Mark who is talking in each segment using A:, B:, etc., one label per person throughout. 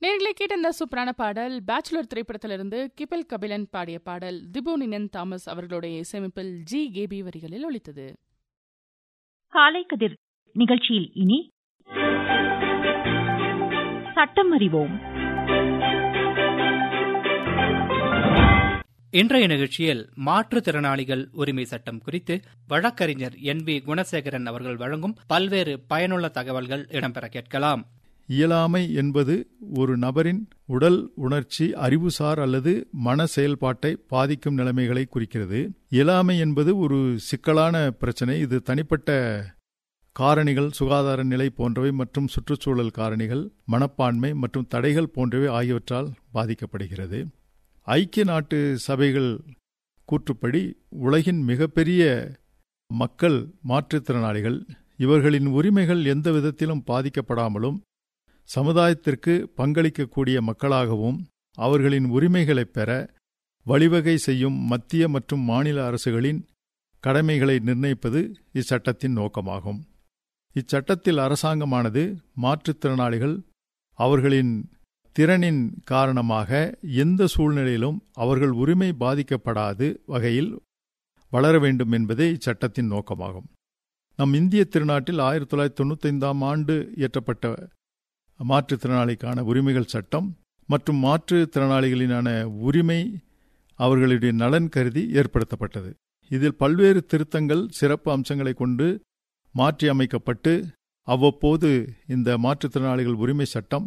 A: நேர்களை கேட்ட இந்த சூப்பரான பாடல் பேச்சுலர் திரைப்படத்திலிருந்து கிபல் கபிலன் பாடிய பாடல் திபு நினன் தாமஸ் அவர்களுடைய இசையமைப்பில் ஜி கேபி வரிகளில் ஒலித்தது
B: காலை கதிர் நிகழ்ச்சியில் இனி சட்டம் அறிவோம்
C: இன்றைய நிகழ்ச்சியில் மாற்றுத்திறனாளிகள் உரிமை சட்டம் குறித்து வழக்கறிஞர் என் வி குணசேகரன் அவர்கள் வழங்கும் பல்வேறு பயனுள்ள தகவல்கள் இடம்பெற கேட்கலாம்
D: இயலாமை என்பது ஒரு நபரின் உடல் உணர்ச்சி அறிவுசார் அல்லது மன செயல்பாட்டை பாதிக்கும் நிலைமைகளை குறிக்கிறது இயலாமை என்பது ஒரு சிக்கலான பிரச்சனை இது தனிப்பட்ட காரணிகள் சுகாதார நிலை போன்றவை மற்றும் சுற்றுச்சூழல் காரணிகள் மனப்பான்மை மற்றும் தடைகள் போன்றவை ஆகியவற்றால் பாதிக்கப்படுகிறது ஐக்கிய நாட்டு சபைகள் கூற்றுப்படி உலகின் மிகப்பெரிய மக்கள் மாற்றுத்திறனாளிகள் இவர்களின் உரிமைகள் எந்த விதத்திலும் பாதிக்கப்படாமலும் சமுதாயத்திற்கு பங்களிக்கக்கூடிய மக்களாகவும் அவர்களின் உரிமைகளைப் பெற வழிவகை செய்யும் மத்திய மற்றும் மாநில அரசுகளின் கடமைகளை நிர்ணயிப்பது இச்சட்டத்தின் நோக்கமாகும் இச்சட்டத்தில் அரசாங்கமானது மாற்றுத்திறனாளிகள் அவர்களின் திறனின் காரணமாக எந்த சூழ்நிலையிலும் அவர்கள் உரிமை பாதிக்கப்படாது வகையில் வளர வேண்டும் என்பதே இச்சட்டத்தின் நோக்கமாகும் நம் இந்திய திருநாட்டில் ஆயிரத்தி தொள்ளாயிரத்தி தொண்ணூத்தைந்தாம் ஆண்டு இயற்றப்பட்ட மாற்றுத்திறனாளிக்கான உரிமைகள் சட்டம் மற்றும் மாற்றுத்திறனாளிகளினான உரிமை அவர்களுடைய நலன் கருதி ஏற்படுத்தப்பட்டது இதில் பல்வேறு திருத்தங்கள் சிறப்பு அம்சங்களை கொண்டு மாற்றி அமைக்கப்பட்டு அவ்வப்போது இந்த மாற்றுத்திறனாளிகள் உரிமை சட்டம்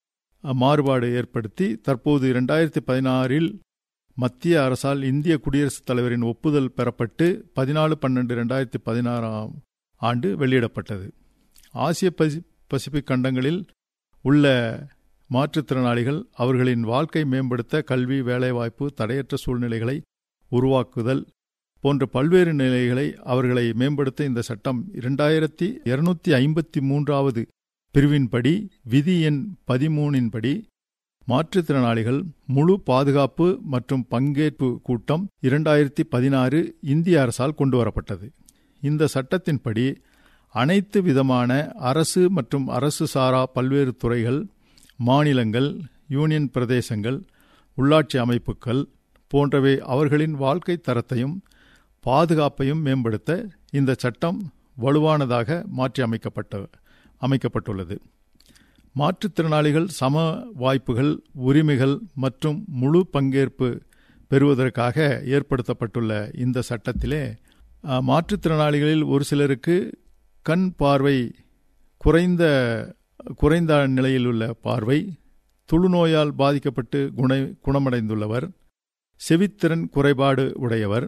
D: மாறுபாடு ஏற்படுத்தி தற்போது இரண்டாயிரத்தி பதினாறில் மத்திய அரசால் இந்திய குடியரசுத் தலைவரின் ஒப்புதல் பெறப்பட்டு பதினாலு பன்னெண்டு ரெண்டாயிரத்தி பதினாறாம் ஆண்டு வெளியிடப்பட்டது ஆசிய பசி பசிபிக் கண்டங்களில் உள்ள மாற்றுத்திறனாளிகள் அவர்களின் வாழ்க்கை மேம்படுத்த கல்வி வேலைவாய்ப்பு தடையற்ற சூழ்நிலைகளை உருவாக்குதல் போன்ற பல்வேறு நிலைகளை அவர்களை மேம்படுத்த இந்த சட்டம் இரண்டாயிரத்தி இருநூத்தி ஐம்பத்தி மூன்றாவது பிரிவின்படி விதி எண் பதிமூனின்படி மாற்றுத்திறனாளிகள் முழு பாதுகாப்பு மற்றும் பங்கேற்பு கூட்டம் இரண்டாயிரத்தி பதினாறு இந்திய அரசால் கொண்டுவரப்பட்டது இந்த சட்டத்தின்படி அனைத்து விதமான அரசு மற்றும் அரசு சாரா பல்வேறு துறைகள் மாநிலங்கள் யூனியன் பிரதேசங்கள் உள்ளாட்சி அமைப்புகள் போன்றவை அவர்களின் வாழ்க்கை தரத்தையும் பாதுகாப்பையும் மேம்படுத்த இந்த சட்டம் வலுவானதாக மாற்றி அமைக்கப்பட்ட அமைக்கப்பட்டுள்ளது மாற்றுத்திறனாளிகள் சம வாய்ப்புகள் உரிமைகள் மற்றும் முழு பங்கேற்பு பெறுவதற்காக ஏற்படுத்தப்பட்டுள்ள இந்த சட்டத்திலே மாற்றுத்திறனாளிகளில் ஒரு சிலருக்கு கண் பார்வை குறைந்த குறைந்த நிலையில் உள்ள பார்வை துளுநோயால் பாதிக்கப்பட்டு குண குணமடைந்துள்ளவர் செவித்திறன் குறைபாடு உடையவர்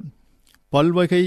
D: பல்வகை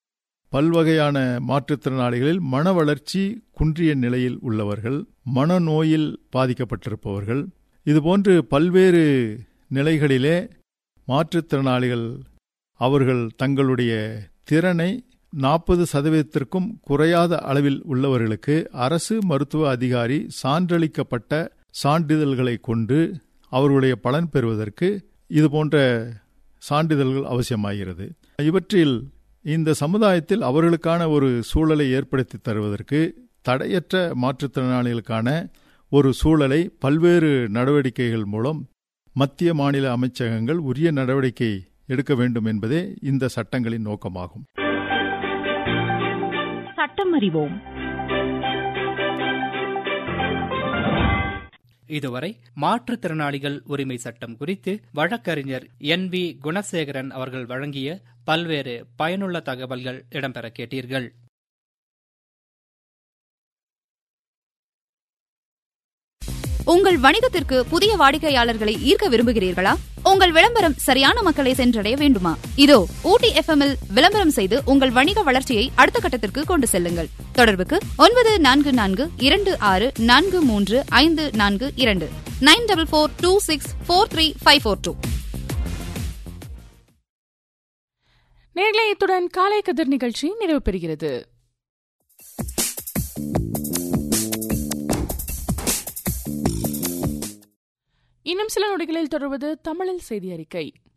D: பல்வகையான மாற்றுத்திறனாளிகளில் மன வளர்ச்சி குன்றிய நிலையில் உள்ளவர்கள் மனநோயில் பாதிக்கப்பட்டிருப்பவர்கள் இதுபோன்று பல்வேறு நிலைகளிலே மாற்றுத்திறனாளிகள் அவர்கள் தங்களுடைய திறனை நாற்பது சதவீதத்திற்கும் குறையாத அளவில் உள்ளவர்களுக்கு அரசு மருத்துவ அதிகாரி சான்றளிக்கப்பட்ட சான்றிதழ்களை கொண்டு அவர்களுடைய பலன் பெறுவதற்கு இதுபோன்ற சான்றிதழ்கள் அவசியமாகிறது இவற்றில் இந்த சமுதாயத்தில் அவர்களுக்கான ஒரு சூழலை ஏற்படுத்தி தருவதற்கு தடையற்ற மாற்றுத்திறனாளிகளுக்கான ஒரு சூழலை பல்வேறு நடவடிக்கைகள் மூலம் மத்திய மாநில அமைச்சகங்கள் உரிய நடவடிக்கை எடுக்க வேண்டும் என்பதே இந்த சட்டங்களின் நோக்கமாகும்
B: சட்டம் அறிவோம்
C: இதுவரை மாற்றுத்திறனாளிகள் உரிமை சட்டம் குறித்து வழக்கறிஞர் என் வி குணசேகரன் அவர்கள் வழங்கிய பல்வேறு பயனுள்ள தகவல்கள் இடம்பெற கேட்டீர்கள்
E: உங்கள் வணிகத்திற்கு புதிய வாடிக்கையாளர்களை ஈர்க்க விரும்புகிறீர்களா உங்கள் விளம்பரம் சரியான மக்களை சென்றடைய வேண்டுமா இதோ ஊட்டி எஃப்எம் இல் விளம்பரம் செய்து உங்கள் வணிக வளர்ச்சியை அடுத்த கட்டத்திற்கு கொண்டு செல்லுங்கள் தொடர்புக்கு ஒன்பது நான்கு நான்கு இரண்டு ஆறு நான்கு மூன்று ஐந்து நான்கு இரண்டு nine double four two six four three five four two
A: நேர்களை இத்துடன் காலை கதிர் நிகழ்ச்சி நிறைவு பெறுகிறது இன்னும் சில நொடிகளில் தொடர்வது தமிழில் செய்தி அறிக்கை